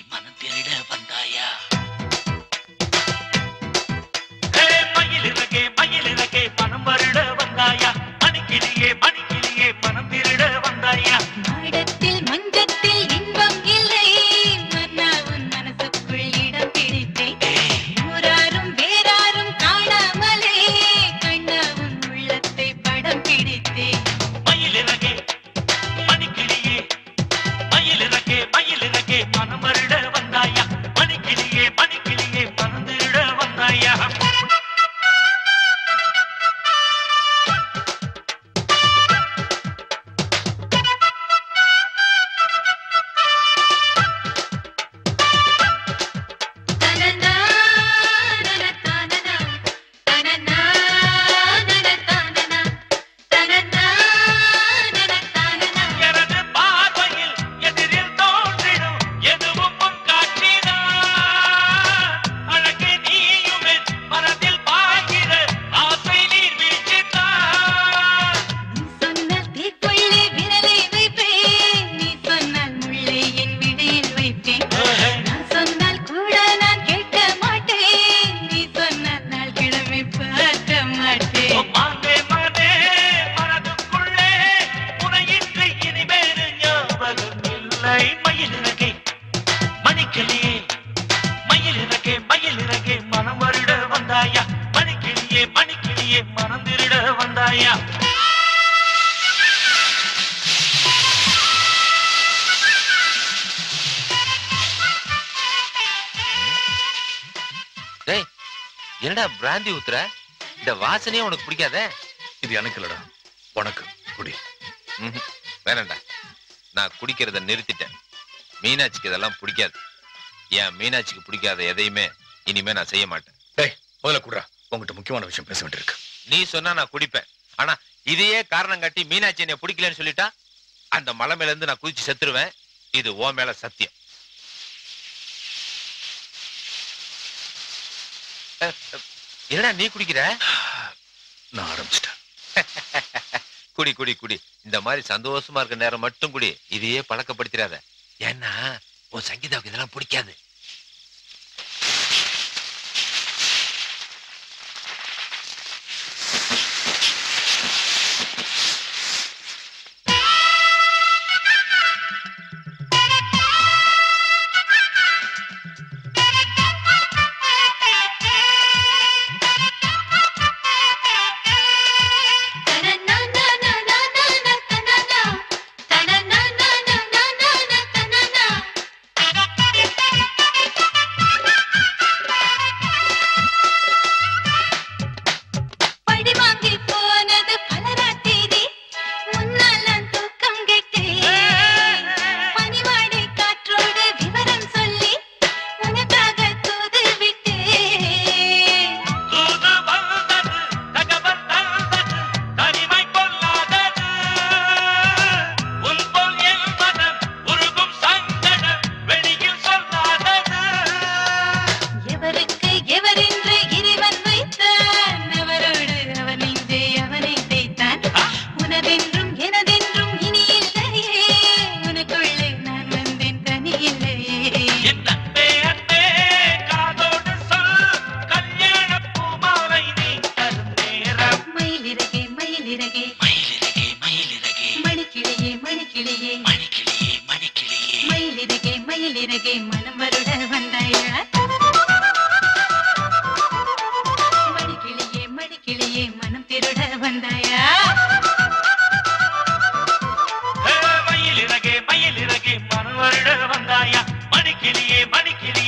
மனம் திருட வந்தாயா ஏ, மயிலிறகே மயிலிறகே மனம் வருட வந்தாயா மணிக்கிளியே மணிக்கிளியே மனம் திருட வந்தாயா மாடத்தில் மஞ்சத்தில் இன்பம் இல்லை மன்னா உன் மனசுக்குள் இடம் பிடித்தேன் ஊராரும் வேறாரும் காணாமலே கண்ணா உன் உள்ளத்தை படம் பிடித்தேன் மயிலிறகே மணிக்கிளியே மயிலிறகே மயிலிறகே மனம் வருட வந்தாயா மணிக்கிளியே மணிக்கிளியே மனம் திருட வந்தாயா தனனா தனனா தனனா தனனா தனனா தனனா எனது பார்வையில் எதிரில் தோன்றிடும் எதுவும் உன் காட்சிதான் அழகே நீயுமே மனதில் பாய்கிற ஆசை நீர் வீழ்ச்சித்தான் நீ சொன்னால் தீக்குள்ளே விரலை வைப்பேன் நீ சொன்னால் முள்ளை என் விடையில் வைப்பேன் நான் சொன்னால் கூட நான் கேட்க மாட்டேன் நீ சொன்னால் நாள் கிழமை பார்க்க மாட்டேன் மானே மானே மனதுக்குள்ளே உனையின்றி இனி வேறு ஞாபகம் இல்லை மயிலிறகே மணிக்கிளியே மயிலிறகே மயிலிறகே மனம் வருட வந்தாயா மணிக்கிளியே மணிக்கிளியே மனம் திருட வந்தாயா டேய் என்னடா பிராந்தி ஊத்துற இந்த வாசனையே உனக்கு பிடிக்காதே இது எனக்கு இல்லடா உனக்கு குடி ம்ஹும். வேணாம்டா நான் குடிக்கிறத நிறுத்திட்டேன் மீனாட்சிக்கு இதெல்லாம் பிடிக்காது என் மீனாட்சிக்கு பிடிக்காத எதையுமே இனிமே நான் செய்ய மாட்டேன் டேய் முதல்ல குடுறா உங்ககிட்ட முக்கியமான விஷயம் பேச வேண்டியிருக்கு நீ சொன்னா நான் குடிப்பேன் ஆனா இதையே காரணம் காட்டி மீனாட்சி என்னை பிடிக்கலன்னு சொல்லிட்டா அந்த மலை மேல இருந்து நான் குதிச்சு செத்துருவேன் இது ஓ மேல சத்தியம் அஹ், அஹ், என்னடா நீ குடிக்கிற நான் ஆரம்பிச்சிட்டேன் குடி குடி குடி இந்த மாதிரி சந்தோஷமா இருக்க நேரம் மட்டும் குடி இதையே பழக்கப்படுத்திடாத ஏன்னா உன் சங்கீதாவுக்கு இதெல்லாம் பிடிக்காது தனனா தனனா தனனா தனனா தனனா தனனா படி வாங்கி போனது பலராத்திரி முன்னால் நான் தூக்கம் கெட்டேன் பனிவாடை காற்றோடு விவரம் சொல்லி உனக்காக தூது விட்டேன் தூது வந்தது தகவல் தந்தது தனிமை கொள்ளாதது உன் போல் என் மனம் உருகும் சங்கடம் வெளியில் சொல்லாதது எவருக்கு எவரென்று இறைவன் வைத்தான் அவரோடு அவன் நெஞ்சை அவனை தேய்த்தான் உனதென்றும் எனதென்றும் இனி இல்லையே உனக்குள்ளே நான் வந்தேன் தனி இல்லையே என் அன்பே அன்பே காதோடு சொல் கல்யாண பூமாலை நீ தரும் நேரம் மயிலிறகே மயிலிறகே மயிலிறகே மயிலிறகே மணிக்கிளியே மணிக்கிளியே மணிக்கிளியே மணிக்கிளியே மயிலிறகே மயிலிறகே மனம் வருட வந்தாயா மணிக்கிளியே மணிக்கிளியே மனம் திருட வந்தாயா ஏ, மயிலிறகே மயிலிறகே மனம் வருட வந்தாயா மணிக்கிளியே மணிக்கிளியே